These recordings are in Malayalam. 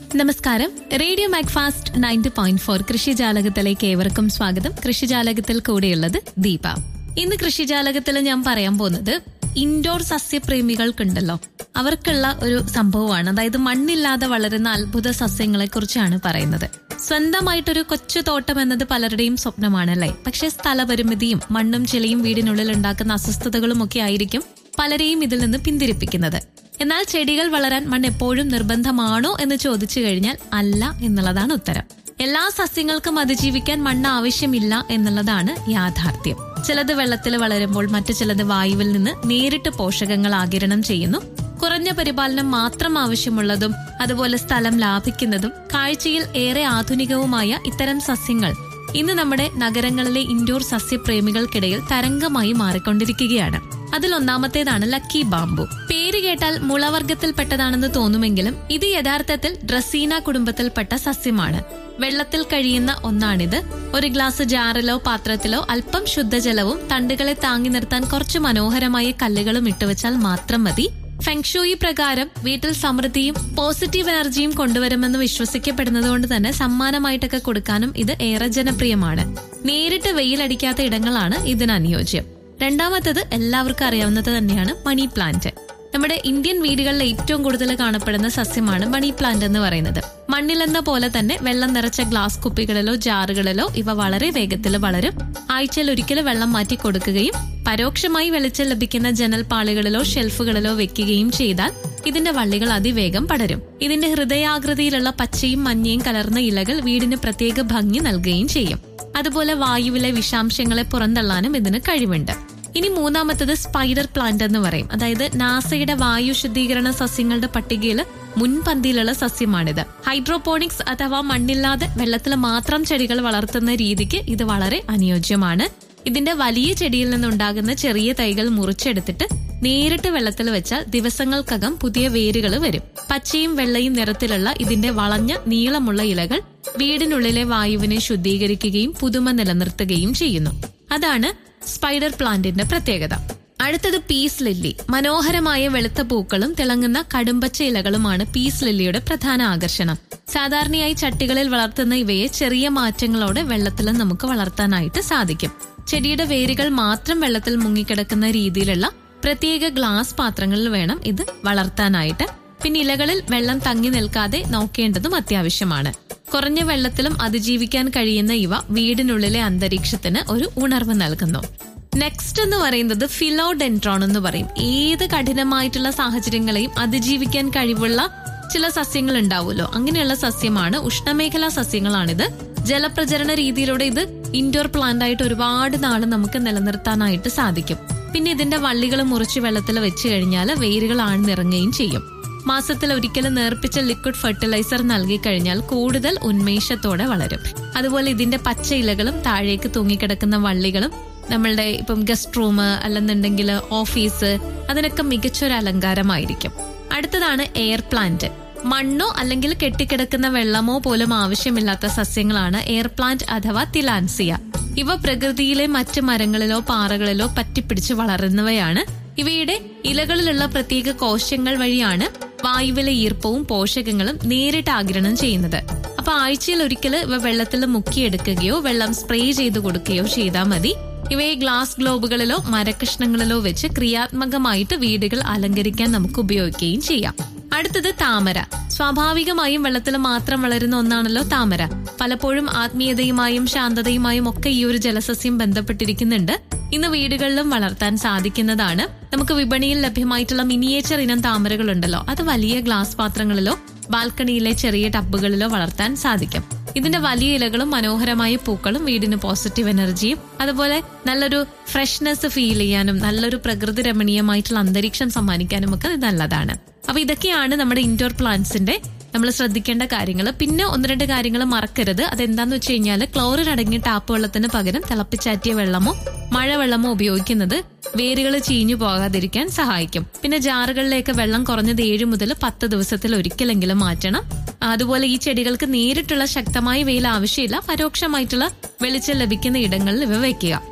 നമസ്കാരം radio Macfast ninety point four കൃഷിജാലകത്തിലേക്ക് ഏവർക്കും സ്വാഗതം കൃഷിജാലകത്തിൽ കൂടെയുള്ളത് ദീപ ഇന്ന് കൃഷിജാലകത്തിൽ ഞാൻ പറയാൻ പോകുന്നത് ഇൻഡോർ സസ്യപ്രേമികൾക്കുണ്ടല്ലോ അവർക്കുള്ള ഒരു സംഭവമാണ് അതായത് മണ്ണില്ലാതെ വളരുന്ന അത്ഭുത സസ്യങ്ങളെ കുറിച്ചാണ് പറയുന്നത് സ്വന്തമായിട്ടൊരു കൊച്ചു തോട്ടം എന്നത് പലരുടെയും സ്വപ്നമാണല്ലേ പക്ഷെ സ്ഥലപരിമിതിയും മണ്ണും ചെളിയും വീടിനുള്ളിൽ ഉണ്ടാക്കുന്ന അസ്വസ്ഥതകളും ഒക്കെ ആയിരിക്കും പലരെയും ഇതിൽ നിന്ന് പിന്തിരിപ്പിക്കുന്നത് എന്നാൽ ചെടികൾ വളരാൻ മണ്ണ് എപ്പോഴും നിർബന്ധമാണോ എന്ന് ചോദിച്ചു കഴിഞ്ഞാൽ അല്ല എന്നുള്ളതാണ് ഉത്തരം എല്ലാ സസ്യങ്ങൾക്കും അതിജീവിക്കാൻ മണ്ണ് ആവശ്യമില്ല എന്നുള്ളതാണ് യാഥാർത്ഥ്യം ചിലത് വെള്ളത്തിൽ വളരുമ്പോൾ മറ്റു ചിലത് വായുവിൽ നിന്ന് നേരിട്ട് പോഷകങ്ങൾ ആകിരണം ചെയ്യുന്നു കുറഞ്ഞ പരിപാലനം മാത്രം ആവശ്യമുള്ളതും അതുപോലെ സ്ഥലം ലാഭിക്കുന്നതും കാഴ്ചയിൽ ഏറെ ആധുനികവുമായ ഇത്തരം സസ്യങ്ങൾ ഇന്ന് നമ്മുടെ നഗരങ്ങളിലെ ഇൻഡോർ സസ്യപ്രേമികൾക്കിടയിൽ തരംഗമായി മാറിക്കൊണ്ടിരിക്കുകയാണ് അതിൽ ഒന്നാമത്തേതാണ് ലക്കി ബാംബു പേര് കേട്ടാൽ മുളവർഗത്തിൽപ്പെട്ടതാണെന്ന് തോന്നുമെങ്കിലും ഇത് യഥാർത്ഥത്തിൽ ഡ്രസീന കുടുംബത്തിൽപ്പെട്ട സസ്യമാണ് വെള്ളത്തിൽ കഴിയുന്ന ഒന്നാണിത് ഒരു ഗ്ലാസ് ജാറിലോ പാത്രത്തിലോ അല്പം ശുദ്ധജലവും തണ്ടുകളെ താങ്ങി നിർത്താൻ കുറച്ച് മനോഹരമായ കല്ലുകളും ഇട്ടുവച്ചാൽ മാത്രം മതി ഫെങ്ഷൂയി പ്രകാരം വീട്ടിൽ സമൃദ്ധിയും പോസിറ്റീവ് എനർജിയും കൊണ്ടുവരുമെന്ന് വിശ്വസിക്കപ്പെടുന്നതുകൊണ്ട് തന്നെ സമ്മാനമായിട്ടൊക്കെ കൊടുക്കാനും ഇത് ഏറെ ജനപ്രിയമാണ് നേരിട്ട് വെയിലടിക്കാത്ത ഇടങ്ങളാണ് ഇതിന് അനുയോജ്യം രണ്ടാമത്തത് എല്ലാവർക്കും അറിയാവുന്നത് തന്നെയാണ് മണി പ്ലാന്റ് നമ്മുടെ ഇന്ത്യൻ വീടുകളിൽ ഏറ്റവും കൂടുതൽ കാണപ്പെടുന്ന സസ്യമാണ് മണി പ്ലാന്റ് എന്ന് പറയുന്നത് മണ്ണിലെന്ന പോലെ തന്നെ വെള്ളം നിറച്ച ഗ്ലാസ് കുപ്പികളിലോ ജാറുകളിലോ ഇവ വളരെ വേഗത്തിൽ വളരും ആഴ്ചയിൽ ഒരിക്കലും വെള്ളം മാറ്റി കൊടുക്കുകയും പരോക്ഷമായി വെളിച്ചം ലഭിക്കുന്ന ജനൽപാളികളിലോ ഷെൽഫുകളിലോ വെക്കുകയും ചെയ്താൽ ഇതിന്റെ വള്ളികൾ അതിവേഗം പടരും ഇതിന്റെ ഹൃദയാകൃതിയിലുള്ള പച്ചയും മഞ്ഞയും കലർന്ന ഇലകൾ വീടിന് പ്രത്യേക ഭംഗി നൽകുകയും ചെയ്യും അതുപോലെ വായുവിലെ വിഷാംശങ്ങളെ പുറന്തള്ളാനും ഇതിന് കഴിവുണ്ട് ഇനി മൂന്നാമത്തത് സ്പൈഡർ പ്ലാന്റ് എന്ന് പറയും അതായത് നാസയുടെ വായു ശുദ്ധീകരണ സസ്യങ്ങളുടെ പട്ടികയിൽ മുൻപന്തിയിലുള്ള സസ്യമാണിത് ഹൈഡ്രോപോണിക്സ് അഥവാ മണ്ണില്ലാതെ വെള്ളത്തിൽ മാത്രം ചെടികൾ വളർത്തുന്ന രീതിക്ക് ഇത് വളരെ അനുയോജ്യമാണ് ഇതിന്റെ വലിയ ചെടിയിൽ നിന്നുണ്ടാകുന്ന ചെറിയ തൈകൾ മുറിച്ചെടുത്തിട്ട് നേരിട്ട് വെള്ളത്തിൽ വെച്ചാൽ ദിവസങ്ങൾക്കകം പുതിയ വേരുകൾ വരും പച്ചയും വെള്ളയും നിറത്തിലുള്ള ഇതിന്റെ വളഞ്ഞ നീളമുള്ള ഇലകൾ വീടിനുള്ളിലെ വായുവിനെ ശുദ്ധീകരിക്കുകയും പുതുമ നിലനിർത്തുകയും ചെയ്യുന്നു അതാണ് സ്പൈഡർ പ്ലാന്റിന്റെ പ്രത്യേകത അടുത്തത് പീസ് ലില്ലി മനോഹരമായ വെളുത്ത പൂക്കളും തിളങ്ങുന്ന കടുമ്പച്ച ഇലകളുമാണ് പീസ് ലില്ലിയുടെ പ്രധാന ആകർഷണം സാധാരണയായി ചട്ടികളിൽ വളർത്തുന്ന ഇവയെ ചെറിയ മാറ്റങ്ങളോടെ വെള്ളത്തിലും നമുക്ക് വളർത്താനായിട്ട് സാധിക്കും ചെടിയുടെ വേരുകൾ മാത്രം വെള്ളത്തിൽ മുങ്ങിക്കിടക്കുന്ന രീതിയിലുള്ള പ്രത്യേക ഗ്ലാസ് പാത്രങ്ങളിൽ വേണം ഇത് വളർത്താനായിട്ട് പിന്നെ ഇലകളിൽ വെള്ളം തങ്ങി നിൽക്കാതെ നോക്കേണ്ടതും അത്യാവശ്യമാണ് കുറഞ്ഞ വെള്ളത്തിലും അതിജീവിക്കാൻ കഴിയുന്ന ഇവ വീടിനുള്ളിലെ അന്തരീക്ഷത്തിന് ഒരു ഉണർവ് നൽകുന്നു നെക്സ്റ്റ് എന്ന് പറയുന്നത് ഫിലോഡെൻട്രോൺ എന്ന് പറയും ഏത് കഠിനമായിട്ടുള്ള സാഹചര്യങ്ങളെയും അതിജീവിക്കാൻ കഴിവുള്ള ചില സസ്യങ്ങൾ ഉണ്ടാവുമല്ലോ അങ്ങനെയുള്ള സസ്യമാണ് ഉഷ്ണമേഖലാ സസ്യങ്ങളാണിത് ജലപ്രചരണ രീതിയിലൂടെ ഇത് ഇൻഡോർ പ്ലാന്റ് ആയിട്ട് ഒരുപാട് നാൾ നമുക്ക് നിലനിർത്താനായിട്ട് സാധിക്കും പിന്നെ ഇതിന്റെ വള്ളികൾ മുറിച്ച് വെള്ളത്തിൽ വെച്ച് കഴിഞ്ഞാൽ വേരുകൾ ആഴ്ന്നിറങ്ങുകയും ചെയ്യും മാസത്തിൽ ഒരിക്കലും നേർപ്പിച്ച ലിക്വിഡ് ഫെർട്ടിലൈസർ നൽകി കഴിഞ്ഞാൽ കൂടുതൽ ഉന്മേഷത്തോടെ വളരും അതുപോലെ ഇതിന്റെ പച്ച ഇലകളും താഴേക്ക് തൂങ്ങിക്കിടക്കുന്ന വള്ളികളും നമ്മളുടെ ഇപ്പം ഗസ്റ്റ് റൂം അല്ലെന്നുണ്ടെങ്കിൽ ഓഫീസ് അതിനൊക്കെ മികച്ചൊരു അലങ്കാരമായിരിക്കും അടുത്തതാണ് എയർ പ്ലാന്റ് മണ്ണോ അല്ലെങ്കിൽ കെട്ടിക്കിടക്കുന്ന വെള്ളമോ പോലും ആവശ്യമില്ലാത്ത സസ്യങ്ങളാണ് എയർ പ്ലാന്റ് അഥവാ തിലാൻസിയ ഇവ പ്രകൃതിയിലെ മറ്റ് മരങ്ങളിലോ പാറകളിലോ പറ്റിപ്പിടിച്ച് വളരുന്നവയാണ് ഇവയുടെ ഇലകളിലുള്ള പ്രത്യേക കോശങ്ങൾ വഴിയാണ് വായുവിലെ ഈർപ്പവും പോഷകങ്ങളും നേരിട്ട് ആഗിരണം ചെയ്യുന്നത് അപ്പൊ ആഴ്ചയിൽ ഒരിക്കൽ ഇവ വെള്ളത്തിൽ മുക്കിയെടുക്കുകയോ വെള്ളം സ്പ്രേ ചെയ്ത് കൊടുക്കുകയോ ചെയ്താൽ മതി ഇവയെ ഗ്ലാസ് ഗ്ലോബുകളിലോ മരകഷ്ണങ്ങളിലോ വെച്ച് ക്രിയാത്മകമായിട്ട് വീടുകൾ അലങ്കരിക്കാൻ നമുക്ക് ഉപയോഗിക്കുകയും ചെയ്യാം അടുത്തത് താമര സ്വാഭാവികമായും വെള്ളത്തിൽ മാത്രം വളരുന്ന ഒന്നാണല്ലോ താമര പലപ്പോഴും ആത്മീയതയുമായും ശാന്തതയുമായും ഒക്കെ ഈ ഒരു ജലസസ്യം ബന്ധപ്പെട്ടിരിക്കുന്നുണ്ട് ഇന്ന് വീടുകളിലും വളർത്താൻ സാധിക്കുന്നതാണ് നമുക്ക് വിപണിയിൽ ലഭ്യമായിട്ടുള്ള മിനിയേച്ചർ ഇനം താമരകളുണ്ടല്ലോ അത് വലിയ ഗ്ലാസ് പാത്രങ്ങളിലോ ബാൽക്കണിയിലെ ചെറിയ ടബുകളിലോ വളർത്താൻ സാധിക്കും ഇതിന്റെ വലിയ ഇലകളും മനോഹരമായ പൂക്കളും വീടിന് പോസിറ്റീവ് എനർജിയും അതുപോലെ നല്ലൊരു ഫ്രഷ്നെസ് ഫീൽ ചെയ്യാനും നല്ലൊരു പ്രകൃതി രമണീയമായിട്ടുള്ള അന്തരീക്ഷം സമ്മാനിക്കാനും ഒക്കെ ഇത് നല്ലതാണ് അപ്പൊ ഇതൊക്കെയാണ് നമ്മുടെ ഇൻഡോർ പ്ലാന്റ്സിന്റെ നമ്മൾ ശ്രദ്ധിക്കേണ്ട കാര്യങ്ങൾ പിന്നെ ഒന്ന് രണ്ട് കാര്യങ്ങൾ മറക്കരുത് അതെന്താന്ന് വെച്ച് കഴിഞ്ഞാൽ ക്ലോറിൻ അടങ്ങിയ ടാപ്പ് വെള്ളത്തിന് പകരം തിളപ്പിച്ചാറ്റിയ വെള്ളമോ മഴവെള്ളമോ ഉപയോഗിക്കുന്നത് വേരുകൾ ചീഞ്ഞു പോകാതിരിക്കാൻ സഹായിക്കും പിന്നെ ജാറുകളിലേക്ക് വെള്ളം കുറഞ്ഞത് ഏഴ് മുതൽ പത്ത് ദിവസത്തിൽ ഒരിക്കലെങ്കിലും മാറ്റണം അതുപോലെ ഈ ചെടികൾക്ക് നേരിട്ടുള്ള ശക്തമായ വെയിൽ ആവശ്യമില്ല പരോക്ഷമായിട്ടുള്ള വെളിച്ചം ലഭിക്കുന്ന ഇടങ്ങളിൽ ഇവ വെക്കുക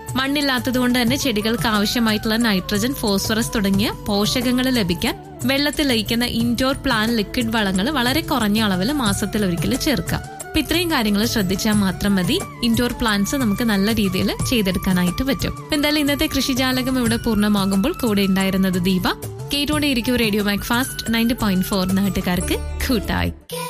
മണ്ണില്ലാത്തത് കൊണ്ട് തന്നെ ചെടികൾക്ക് ആവശ്യമായിട്ടുള്ള നൈട്രജൻ ഫോസ്ഫറസ് തുടങ്ങിയ പോഷകങ്ങൾ ലഭിക്കാൻ വെള്ളത്തിൽ ലയിക്കുന്ന ഇൻഡോർ പ്ലാന്റ് ലിക്വിഡ് വളങ്ങൾ വളരെ കുറഞ്ഞ അളവിൽ മാസത്തിൽ ഒരിക്കൽ ചേർക്കാം അപ്പൊ ഇത്രയും കാര്യങ്ങൾ ശ്രദ്ധിച്ചാൽ മാത്രം മതി ഇൻഡോർ പ്ലാന്റ്സ് നമുക്ക് നല്ല രീതിയിൽ ചെയ്തെടുക്കാനായിട്ട് പറ്റും അപ്പൊ എന്തായാലും ഇന്നത്തെ കൃഷിജാലകം ഇവിടെ പൂർണ്ണമാകുമ്പോൾ കൂടെ ഉണ്ടായിരുന്നത് ദീപ കേട്ടോണ്ടേയിരിക്കും radio Macfast ninety point four നാട്ടുകാർക്ക് കൂട്ടായി